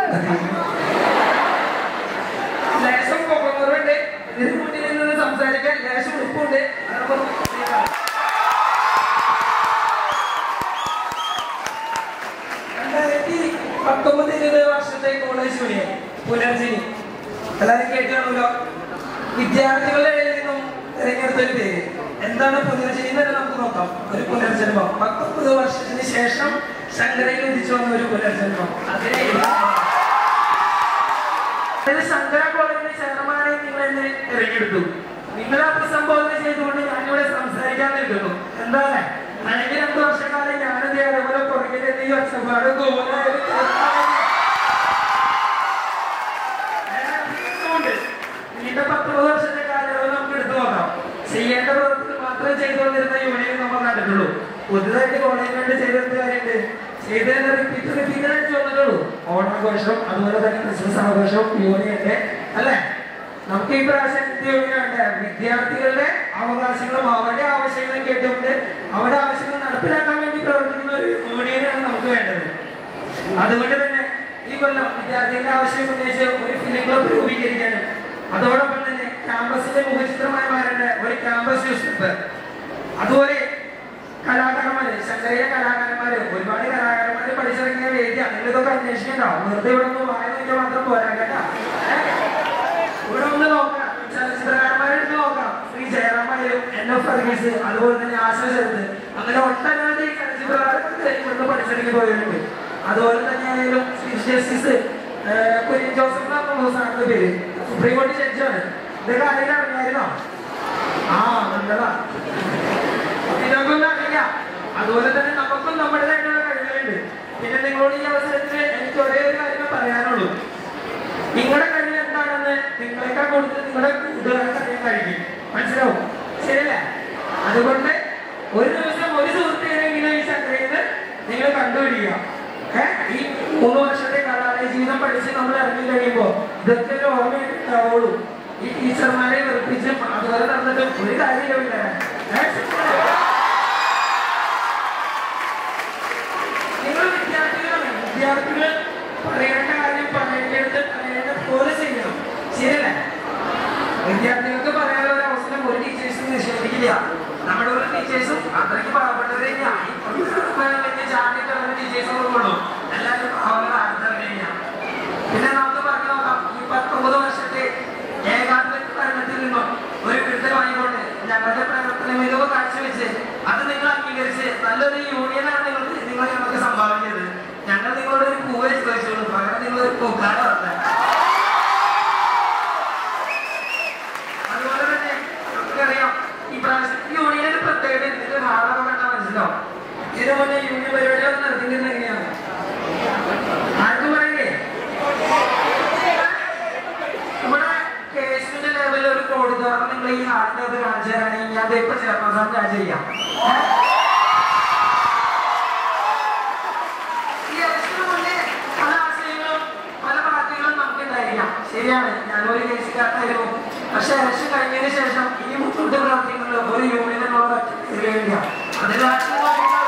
ലേശം പൊക്കക്കുറവുണ്ട് ഇതിന് മുന്നിൽ നിന്ന് സംസാരിക്കാൻ ലേശം ഉപ്പുണ്ട് അതൊക്കെ രണ്ടായിരത്തി പത്തൊമ്പത് ഇരുപത് വർഷത്തെ കോളേജ് യൂണിയൻ പുനർജനി എല്ലാവരും കേട്ടാണല്ലോ വിദ്യാർത്ഥികളുടെ ഇടയിൽ നിന്നും തിരഞ്ഞെടുത്ത ഒരു പേര് എന്താണ് പുനർജനി എന്ന് തന്നെ നമുക്ക് നോക്കാം ഒരു പുനർജന്മം പത്തൊമ്പത് വർഷത്തിന് ശേഷം ശങ്കരയിൽ ഉദിച്ചു വന്ന ഒരു പുനർജന്മം അതിനെ അതായത് ശങ്കര കോളേജിലെ ചെയർമാനെ നിങ്ങൾ എന്നെ തിരഞ്ഞെടുത്തു നിങ്ങളെ അഭിസംബോധന ചെയ്തുകൊണ്ട് ഞാനിവിടെ സംസാരിക്കാൻ നിൽക്കുന്നു എന്താണ് കഴിഞ്ഞ രണ്ടു വർഷക്കാലം ഞാനത് അതേപോലെ പുറകിലെ ഈ ഒച്ചപ്പാട് ഗോലായാലും ഉണ്ട്. നീണ്ട പത്തൊമ്പത് വർഷത്തെ കാലയളവ് നമുക്ക് എടുത്തു നോക്കാം ചെയ്യേണ്ട പ്രവൃത്തി മാത്രം ചെയ്തുകൊണ്ടിരുന്ന യൂണിയൻ നമ്മൾ കണ്ടിട്ടുള്ളൂ പുതുതായിട്ട് കോളേജിന് വേണ്ടി ചെയ്തെന്ത് കാര്യമുണ്ട് ചെയ്തതിന്റെ റിപ്പീറ്റ് റിപ്പീറ്റ് ആയിട്ട് വന്നിട്ടുള്ളൂ ഓണാഘോഷം അതുപോലെ തന്നെ ക്രിസ്മസ് ആഘോഷം യൂണിയന്റെ അല്ലേ നമുക്ക് ഈ പ്രാവശ്യം എന്ത് യൂണിയൻ വേണ്ട വിദ്യാർത്ഥികളുടെ അവകാശങ്ങളും അവരുടെ ആവശ്യങ്ങളും കേട്ടുകൊണ്ട് അവരുടെ ആവശ്യങ്ങൾ നടപ്പിലാക്കാൻ വേണ്ടി പ്രവർത്തിക്കുന്ന ഒരു യൂണിയനാണ് നമുക്ക് വേണ്ടത് അതുകൊണ്ട് തന്നെ ഈ കൊല്ലം വിദ്യാർത്ഥികളുടെ ആവശ്യം ഉന്നയിച്ച് ഒരു ഫിലിം ക്ലബ് രൂപീകരിക്കാനും അതോടൊപ്പം തന്നെ ക്യാമ്പസിന്റെ മുഖചിത്രമായി മാറേണ്ട ഒരു ക്യാമ്പസ് ന്യൂസ് പേപ്പർ അതുപോലെ കലാകാരന്മാര് ശങ്കരീയ കലാകാരന്മാര് ഒരുപാട് കലാകാരന്മാര് പഠിച്ചിറങ്ങിയ വേദിയാണ് നിങ്ങൾ ഇതൊക്കെ അന്വേഷിക്കണ്ടോ വെറുതെ ഇവിടെ ഒന്ന് വായ നോക്കിയാൽ മാത്രം പോരാ കേട്ടാ ഏ? ഇവിടെ ഒന്ന് നോക്കാം ചലച്ചിത്രകാരന്മാരെ എടുത്ത് നോക്കാം ശ്രീ ജയറാമായാലും എൻ എഫ് വർഗീസ് അതുപോലെ തന്നെ ആശ ചെറുത് അങ്ങനെ ഒട്ടനവധി ചലച്ചിത്രകാരന്മാർ ഇവിടുന്ന് പഠിച്ചിറങ്ങി പോയിട്ടുണ്ട് അതുപോലെ തന്നെ ആയാലും ചീഫ് ജസ്റ്റിസ് കുര്യൻ ജോസഫ് എന്ന് പറഞ്ഞ സാറിന്റെ പേര് സുപ്രീം കോടതി ജഡ്ജാണ് ഇതൊക്കെ ആരെങ്കിലും അറിഞ്ഞായിരുന്നോ ആ നല്ലതാ ഇതൊക്കെ അറിയാം അതുപോലെ തന്നെ നമുക്കും നമ്മുടേതായിട്ടുള്ള കഴിവുകളുണ്ട് പിന്നെ നിങ്ങളോട് ഈ അവസരത്തിൽ എനിക്ക് ഒരേ ഒരു കാര്യം പറയാനുള്ളൂ നിങ്ങളുടെ കഴിവ് എന്താണെന്ന് നിങ്ങളെക്കാൾ കൂടുതൽ നിങ്ങളുടെ കൂട്ടുകാർക്ക് അറിയാൻ കഴിയും മനസ്സിലാവും ശരിയല്ലേ അതുകൊണ്ട് ഒരു ദിവസം ഒരു സുഹൃത്തിനെങ്കിലും ഈ ചക്രയിൽ നിങ്ങൾ കണ്ടുപിടിക്കുക ഏഹ് ഈ മൂന്ന് വർഷത്തെ കലാലയ ജീവിതം പഠിച്ച് നമ്മൾ ഇറങ്ങി കഴിയുമ്പോൾ ഇതൊക്കെ ഒരു ഓർമ്മയുണ്ടാവുള്ളൂ ഈ ടീച്ചർമാരെ വെറുപ്പിച്ച് അതുപോലെ നടന്നിട്ട് ഒരു കാര്യമില്ല നിങ്ങൾ വിദ്യാർത്ഥികളാണ് വിദ്യാർത്ഥികൾ പറയേണ്ട കാര്യം പറയേണ്ടത് പറയേണ്ട പോലെ ചെയ്യണം ശരിയല്ലേ വിദ്യാർത്ഥികൾക്ക് പറയാനുള്ള ഒരു അവസരം ഒരു ടീച്ചേഴ്സും നിഷേധിക്കില്ല നമ്മുടെ ഒരു ടീച്ചേഴ്സും അത്രയ്ക്ക് പാവപ്പെട്ടവരെ വലിയ ജാതിക്കുള്ള ടീച്ചേഴ്സുകളുള്ളൂ എല്ലാവരും അവരുടെ ആർത്തറിഞ്ഞ പിന്നെ നമുക്ക് പറഞ്ഞു നോക്കാം ഈ പത്തൊമ്പത് വർഷത്തെ ഏകാത്മ ഭരണത്തിൽ നിന്നും ഒരു വിടുതൽ വാങ്ങിക്കൊണ്ട് ഞങ്ങളുടെ പ്രവർത്തന മികവ് കാഴ്ചവെച്ച് അത് നിങ്ങൾ അംഗീകരിച്ച് നല്ലൊരു യൂണിയനാണ് നിങ്ങൾ നിങ്ങൾ ഞങ്ങൾക്ക് സംഭാവന ചെയ്തത് ഞങ്ങൾ നിങ്ങളോട് ഒരു പൂവേ ചോദിച്ചോളൂ പകരം നിങ്ങൾ ഒരു പൂക്കാട വന്നത് അതുപോലെ തന്നെ നമുക്കറിയാം ഈ പ്രാവശ്യം ഈ യൂണിയന്റെ പ്രത്യേകത ഇതിന്റെ ഭാഗം കണ്ടാൽ മനസ്സിലാവും ഇതിനു മുന്നേ യൂണിയൻ പരിപാടികളൊക്കെ നടത്തിയിരുന്നത് എങ്ങനെയാണ് ആർക്കും പറയില്ലേ ഇവിടെ കേസിന്റെ ലെവലിൽ ഒരു കോടി തുറന്ന് നിങ്ങൾ ഈ ഹാളിന്റെ അത് കാണിച്ചു തരാണെങ്കിൽ ഞാൻ ഇപ്പൊ ചെയർമാൻ കാണിച്ചു ചെയ്യാം ഈ ഇലക്ഷന് മുന്നേ പല ആശയങ്ങളും പല പാർട്ടികളും നമുക്ക് ഉണ്ടായിരിക്കാം ശരിയാണ് ഞാനൊരു കേസുകാരനായിരുന്നു പക്ഷെ ഇലക്ഷൻ കഴിഞ്ഞതിന് ശേഷം ഈ മുന്നോട്ട് പ്രവർത്തിക്കുന്നത് ഒരു യൂണിയനുള്ള വേണ്ടിയാണ് അതിന് രാഷ്ട്രീയ പാർട്ടികൾ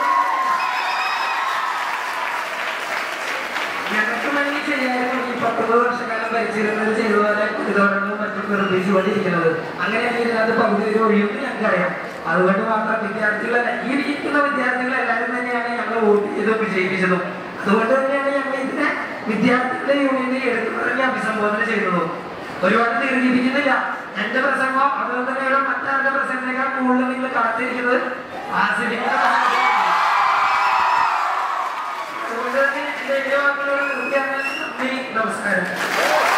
ഞങ്ങൾക്ക് വേണ്ടി ചെയ്യാനും ഈ പത്തൊമ്പത് വർഷക്കാലം ഭരിച്ചിരുന്നത് ചെയ്തതുപോലെ ഇതോടൊന്നും മറ്റും നിർദ്ദേശിച്ചുകൊണ്ടിരിക്കുന്നത് അങ്ങനെയാണ് ഇതിനകത്ത് പകുതി ഒരു ഒഴിയുമെന്ന് ഞങ്ങൾക്കറിയാം അതുകൊണ്ട് മാത്രം വിദ്യാർത്ഥികളല്ല ഈ ഇരിക്കുന്ന വിദ്യാർത്ഥികൾ എല്ലാവരും തന്നെയാണ് ഞങ്ങൾ വോട്ട് ചെയ്ത് വിജയിപ്പിച്ചതും അതുകൊണ്ട് തന്നെയാണ് ഞങ്ങൾ ഇതിനെ വിദ്യാർത്ഥികളുടെ യൂണിയനെ എടുത്തു പറഞ്ഞ് അഭിസംബോധന ചെയ്യുന്നതും ഒരുപാട് ദീർഘിപ്പിക്കുന്നില്ല എന്റെ പ്രസംഗം അതുപോലെ തന്നെയുള്ള മറ്റാരുടെ പ്രസംഗത്തേക്കാൾ കൂടുതൽ നിങ്ങൾ കാത്തിരിക്കുന്നത് ആസ്വദിക്കുന്ന അതുകൊണ്ട് തന്നെ എന്റെ എല്ലാ വാക്കുകളോട് നിർത്തിയാണ് നന്ദി നമസ്കാരം